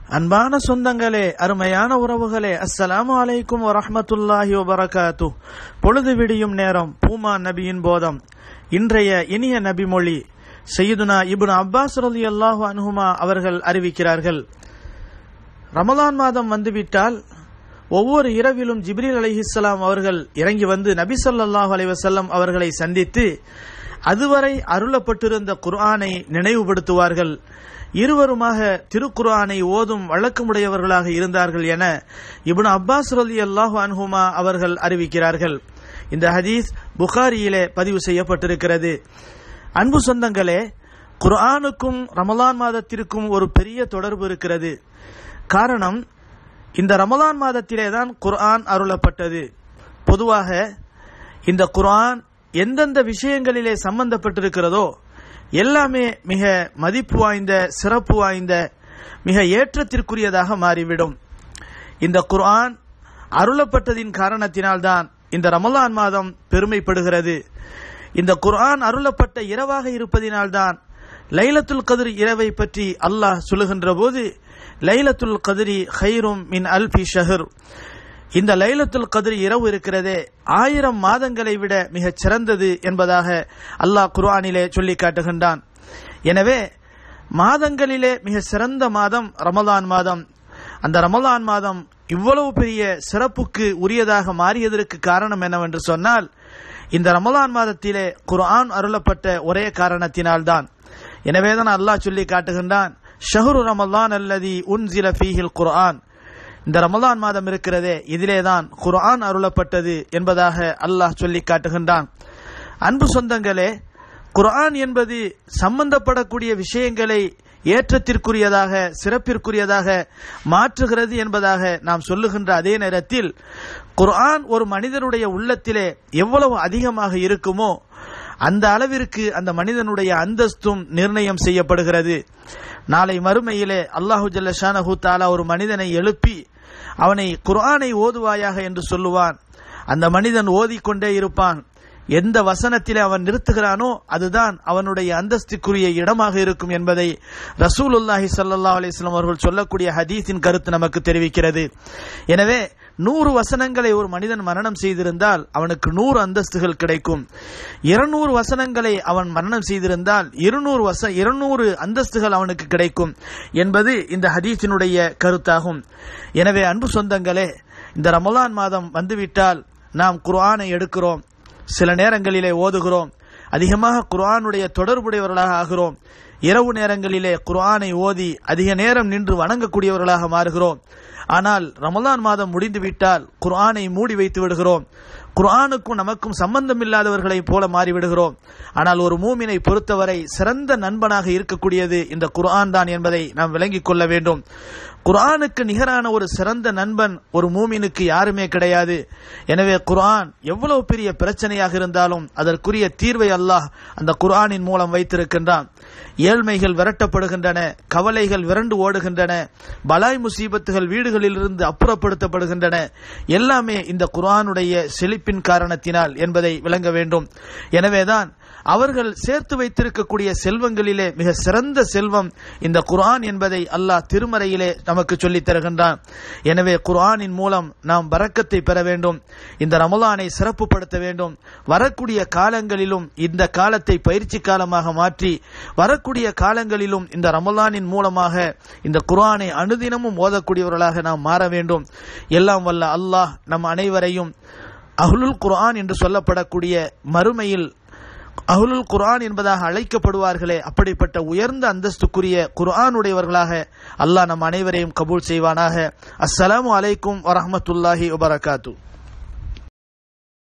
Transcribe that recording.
அன்பான சொந்தங்களே அருமையான உறவுகளே அஸ்ஸலாமு அலைக்கும் வரஹ்மத்துல்லாஹி வபரகாத்து பொழுது விடியும் நேரம் பூமா நபியின் போதம் இன்றைய இனிய நபிமொழி சையதுனா இப்னு அப்பாஸ் ரலியல்லாஹு அன்ஹுமா அவர்கள் அறிவிக்கிறார்கள் ரமலான் மாதம் வந்துவிட்டால் ஒவ்வொரு இரவிலும் ஜிப்ரீல் அலைஹிஸ்ஸலாம் அவர்கள் இறங்கி வந்து நபி ஸல்லல்லாஹு அலைஹி வஸல்லம் அவர்களை சந்தித்து அதுவரை அருளப்பட்டிருந்த குர்ஆனை நினைவுபடுத்துவார்கள் இருவருமாக திருக்குர்ஆனை ஓதும் வழக்கமுடையவர்களாக இருந்தார்கள் என இப்னு அப்பாஸ் ரலியல்லாஹு அன்ஹுமா அவர்கள் அறிவிக்கிறார்கள் இந்த ஹதீஸ் புகாரியிலே பதிவு செய்யப்பட்டிருக்கிறது அன்பு சொந்தங்களே குர்ஆனுக்கும் ரமலான் மாதத்திற்கும் ஒரு பெரிய தொடர்பு இருக்கிறது காரணம் இந்த ரமலான் மாதத்திலே தான் குர்ஆன் அருளப்பட்டது பொதுவாக இந்த குர்ஆன் எந்தெந்த விஷயங்களிலே சம்பந்தப்பட்டிருக்கிறதோ எல்லாமே மிக மதிப்பு வாய்ந்த சிறப்பு வாய்ந்த மிக ஏற்றத்திற்குரியதாக மாறிவிடும் இந்த குர்ஆன் அருளப்பட்டதின் காரணத்தினால்தான் இந்த ரமலான் மாதம் பெருமைப்படுகிறது இந்த குர்ஆன் அருளப்பட்ட இரவாக இருப்பதினால்தான் லைலத்துல் கதிர் இரவை பற்றி அல்லாஹ் சொல்லுகின்ற போது லைலத்துல் கதிரி ஹைரும் மின் அல்பி ஷஹர் இந்த லைலத்துல் கதிர் இரவு இருக்கிறதே ஆயிரம் மாதங்களை விட மிகச் சிறந்தது என்பதாக அல்லாஹ் குர்ஆனிலே சொல்லி காட்டுகின்றான் எனவே மாதங்களிலே மிக சிறந்த மாதம் ரமலான் மாதம் அந்த ரமலான் மாதம் இவ்வளவு பெரிய சிறப்புக்கு உரியதாக மாறியதற்கு காரணம் என்னவென்று சொன்னால் இந்த ரமலான் மாதத்திலே குர்ஆன் அருளப்பட்ட ஒரே காரணத்தினால்தான் எனவேதான் அல்லாஹ் சொல்லி காட்டுகின்றான் ஷஹரு ரமலான் அல்லதி உன்சில ஃபீஹில் குர்ஆன் இந்த ரமலான் மாதம் இருக்கிறதே இதிலேதான் குர்ஆன் அருளப்பட்டது என்பதாக அல்லாஹ் சொல்லி காட்டுகின்றான் அன்பு சொந்தங்களே குர்ஆன் என்பது சம்பந்தப்படக்கூடிய விஷயங்களை ஏற்றத்திற்குரியதாக சிறப்பிற்குரியதாக மாற்றுகிறது என்பதாக நாம் சொல்லுகின்ற அதே நேரத்தில் குர்ஆன் ஒரு மனிதனுடைய உள்ளத்திலே எவ்வளவு அதிகமாக இருக்குமோ அந்த அளவிற்கு அந்த மனிதனுடைய அந்தஸ்தும் நிர்ணயம் செய்யப்படுகிறது நாளை மறுமையிலே அல்லாஹு ஜல்லஷானஹு தாலா ஒரு மனிதனை எழுப்பி அவனை குர்ஆனை ஓதுவாயாக என்று சொல்லுவான் அந்த மனிதன் ஓதிக்கொண்டே இருப்பான் எந்த வசனத்திலே அவன் நிறுத்துகிறானோ அதுதான் அவனுடைய அந்தஸ்துக்குரிய இடமாக இருக்கும் என்பதை ரசூலுல்லாஹி சல்லா அலிஸ்லாம் அவர்கள் சொல்லக்கூடிய ஹதீஸின் கருத்து நமக்கு தெரிவிக்கிறது எனவே நூறு வசனங்களை ஒரு மனிதன் மரணம் செய்திருந்தால் அவனுக்கு நூறு அந்தஸ்துகள் கிடைக்கும் இருநூறு வசனங்களை அவன் மரணம் செய்திருந்தால் இருநூறு வச இருநூறு அந்தஸ்துகள் அவனுக்கு கிடைக்கும் என்பது இந்த ஹதீஸினுடைய கருத்தாகும் எனவே அன்பு சொந்தங்களே இந்த ரமலான் மாதம் வந்துவிட்டால் நாம் குர்ஆனை எடுக்கிறோம் சில நேரங்களிலே ஓதுகிறோம் அதிகமாக குர்ஆனுடைய தொடர்புடையவர்களாக ஆகிறோம் இரவு நேரங்களிலே குர்ஆனை ஓதி அதிக நேரம் நின்று வணங்கக்கூடியவர்களாக மாறுகிறோம் ஆனால் ரமலான் மாதம் முடிந்துவிட்டால் குர்ஆனை மூடி வைத்து விடுகிறோம் குர்ஆனுக்கும் நமக்கும் சம்பந்தம் இல்லாதவர்களைப் போல மாறிவிடுகிறோம் ஆனால் ஒரு மூமினை பொறுத்தவரை சிறந்த நண்பனாக இருக்கக்கூடியது இந்த குர்ஆன் தான் என்பதை நாம் விளங்கிக் கொள்ள வேண்டும் குர்ஆனுக்கு நிகரான ஒரு சிறந்த நண்பன் ஒரு மூமினுக்கு யாருமே கிடையாது எனவே குர்ஆன் எவ்வளவு பெரிய பிரச்சனையாக இருந்தாலும் அதற்குரிய தீர்வை அல்லாஹ் அந்த குர்ஆனின் மூலம் வைத்திருக்கின்றான் ஏழ்மைகள் விரட்டப்படுகின்றன கவலைகள் விரண்டு ஓடுகின்றன பலாய் முசீபத்துகள் வீடுகளிலிருந்து அப்புறப்படுத்தப்படுகின்றன எல்லாமே இந்த குர்ஆனுடைய செழிப்பின் காரணத்தினால் என்பதை விளங்க வேண்டும் எனவேதான் அவர்கள் சேர்த்து வைத்திருக்கக்கூடிய செல்வங்களிலே மிக சிறந்த செல்வம் இந்த குர்ஆன் என்பதை அல்லாஹ் திருமறையிலே நமக்கு சொல்லித் தருகின்றான் எனவே குர்ஆனின் மூலம் நாம் பறக்கத்தை பெற வேண்டும் இந்த ரமலானை சிறப்புப்படுத்த வேண்டும் வரக்கூடிய காலங்களிலும் இந்த காலத்தை பயிற்சி காலமாக மாற்றி வரக்கூடிய காலங்களிலும் இந்த ரமலானின் மூலமாக இந்த குர்ஆனை அனுதினமும் ஓதக்கூடியவர்களாக நாம் மாற வேண்டும் எல்லாம் வல்ல அல்லாஹ் நம் அனைவரையும் அஹ்லுல் குர்ஆன் என்று சொல்லப்படக்கூடிய மறுமையில் அஹ்லுல் குர்ஆன் என்பதாக அழைக்கப்படுவார்களே அப்படிப்பட்ட உயர்ந்த அந்தஸ்துக்குரிய குர்ஆனுடையவர்களாக அல்லாஹ் நம் அனைவரையும் கபூல் செய்வானாக அஸ்ஸலாமு அலைக்கும் வரஹமத்துல்லாஹி வபரகாத்து